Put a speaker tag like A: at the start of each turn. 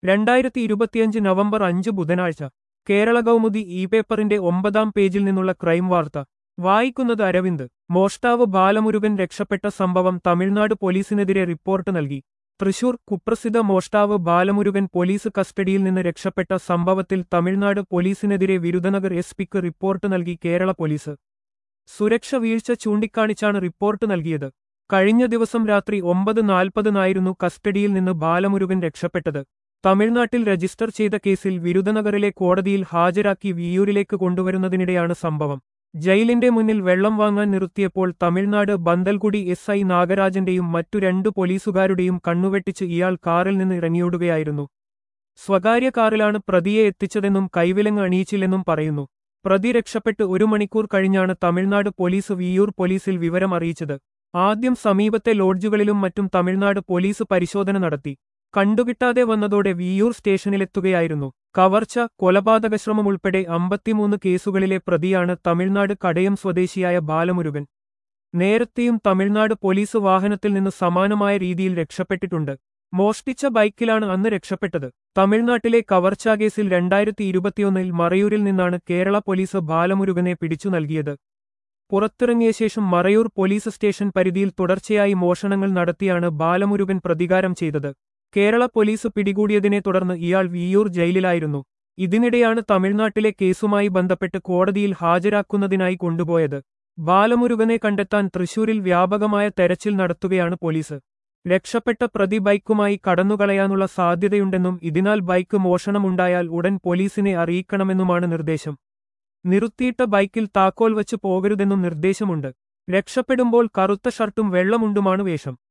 A: രണ്ടായിരത്തി ഇരുപത്തിയഞ്ച് നവംബർ അഞ്ച് ബുധനാഴ്ച കേരള കൗമുദി ഇ പേപ്പറിന്റെ ഒമ്പതാം പേജിൽ നിന്നുള്ള ക്രൈം വാർത്ത വായിക്കുന്നത് അരവിന്ദ് മോഷ്ടാവ് ബാലമുരുകൻ രക്ഷപ്പെട്ട സംഭവം തമിഴ്നാട് പോലീസിനെതിരെ റിപ്പോർട്ട് നൽകി തൃശൂർ കുപ്രസിദ്ധ മോഷ്ടാവ് ബാലമുരുകൻ പോലീസ് കസ്റ്റഡിയിൽ നിന്ന് രക്ഷപ്പെട്ട സംഭവത്തിൽ തമിഴ്നാട് പോലീസിനെതിരെ വിരുദനഗർ എസ് പിക്ക് റിപ്പോർട്ട് നൽകി കേരള പോലീസ് സുരക്ഷ വീഴ്ച ചൂണ്ടിക്കാണിച്ചാണ് റിപ്പോർട്ട് നൽകിയത് കഴിഞ്ഞ ദിവസം രാത്രി ഒമ്പത് നാൽപ്പതിനായിരുന്നു കസ്റ്റഡിയിൽ നിന്ന് ബാലമുരുകൻ രക്ഷപ്പെട്ടത് തമിഴ്നാട്ടിൽ രജിസ്റ്റർ ചെയ്ത കേസിൽ വിരുദനഗറിലെ കോടതിയിൽ ഹാജരാക്കി വിയൂരിലേക്ക് കൊണ്ടുവരുന്നതിനിടെയാണ് സംഭവം ജയിലിന്റെ മുന്നിൽ വെള്ളം വാങ്ങാൻ നിർത്തിയപ്പോൾ തമിഴ്നാട് ബന്തൽകുടി എസ് ഐ നാഗരാജന്റെയും മറ്റു രണ്ടു പോലീസുകാരുടെയും കണ്ണുവെട്ടിച്ച് ഇയാൾ കാറിൽ നിന്ന് ഇറങ്ങിയോടുകയായിരുന്നു സ്വകാര്യ കാറിലാണ് പ്രതിയെ എത്തിച്ചതെന്നും കൈവിലങ്ങ് അണിയിച്ചില്ലെന്നും പറയുന്നു പ്രതി രക്ഷപ്പെട്ട് ഒരു മണിക്കൂർ കഴിഞ്ഞാണ് തമിഴ്നാട് പോലീസ് വിയൂർ പോലീസിൽ വിവരം അറിയിച്ചത് ആദ്യം സമീപത്തെ ലോഡ്ജുകളിലും മറ്റും തമിഴ്നാട് പോലീസ് പരിശോധന നടത്തി കണ്ടുകിട്ടാതെ വന്നതോടെ വിയൂർ സ്റ്റേഷനിലെത്തുകയായിരുന്നു കവർച്ച കൊലപാതകശ്രമം ഉൾപ്പെടെ അമ്പത്തിമൂന്ന് കേസുകളിലെ പ്രതിയാണ് തമിഴ്നാട് കടയം സ്വദേശിയായ ബാലമുരുകൻ നേരത്തെയും തമിഴ്നാട് പോലീസ് വാഹനത്തിൽ നിന്ന് സമാനമായ രീതിയിൽ രക്ഷപ്പെട്ടിട്ടുണ്ട് മോഷ്ടിച്ച ബൈക്കിലാണ് അന്ന് രക്ഷപ്പെട്ടത് തമിഴ്നാട്ടിലെ കവർച്ചാ കേസിൽ രണ്ടായിരത്തി ഇരുപത്തിയൊന്നിൽ മറയൂരിൽ നിന്നാണ് കേരള പോലീസ് ബാലമുരുകനെ പിടിച്ചു നൽകിയത് പുറത്തിറങ്ങിയ ശേഷം മറയൂർ പോലീസ് സ്റ്റേഷൻ പരിധിയിൽ തുടർച്ചയായി മോഷണങ്ങൾ നടത്തിയാണ് ബാലമുരുകൻ പ്രതികാരം ചെയ്തത് കേരള പോലീസ് പിടികൂടിയതിനെ തുടർന്ന് ഇയാൾ വിയൂർ ജയിലിലായിരുന്നു ഇതിനിടെയാണ് തമിഴ്നാട്ടിലെ കേസുമായി ബന്ധപ്പെട്ട് കോടതിയിൽ ഹാജരാക്കുന്നതിനായി കൊണ്ടുപോയത് ബാലമുരുകനെ കണ്ടെത്താൻ തൃശൂരിൽ വ്യാപകമായ തെരച്ചിൽ നടത്തുകയാണ് പോലീസ് രക്ഷപ്പെട്ട പ്രതി ബൈക്കുമായി കടന്നുകളയാനുള്ള സാധ്യതയുണ്ടെന്നും ഇതിനാൽ ബൈക്ക് മോഷണമുണ്ടായാൽ ഉടൻ പോലീസിനെ അറിയിക്കണമെന്നുമാണ് നിർദ്ദേശം നിർത്തിയിട്ട ബൈക്കിൽ താക്കോൽ വച്ച് പോകരുതെന്നും നിർദ്ദേശമുണ്ട് രക്ഷപ്പെടുമ്പോൾ കറുത്ത ഷർട്ടും വെള്ളമുണ്ടുമാണ് വേഷം